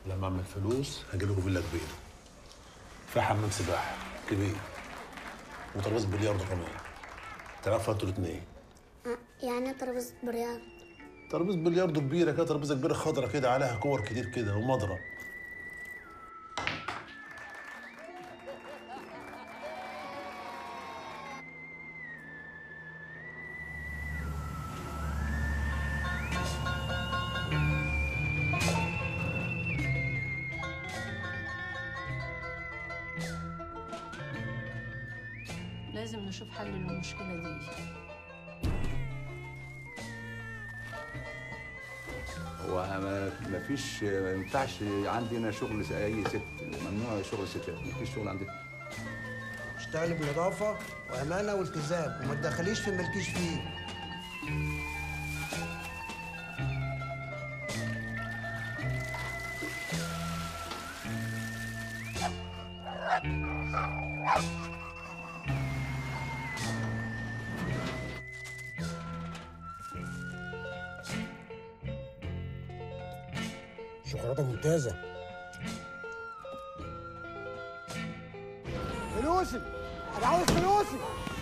لما اعمل فلوس هجي لكم فيلا كبيره فيها حمام سباحه كبير وترابيزه بلياردو كمان تعرفوا انتوا الاثنين يعني ترابيزة بريال ترابيزه بلياردو كبيره كده ترابيزه كبيره خضرة كده عليها كور كتير كده ومضرب لازم نشوف حل للمشكلة دي هو ما ما فيش ما ينفعش عندنا شغل س- اي ست ممنوع شغل ستات ما فيش شغل عندنا اشتغل بنظافة وأمانة والتزام وما تدخليش في ملكيش فيه شوكولاتة ممتازة فلوسي أنا عاوز فلوسي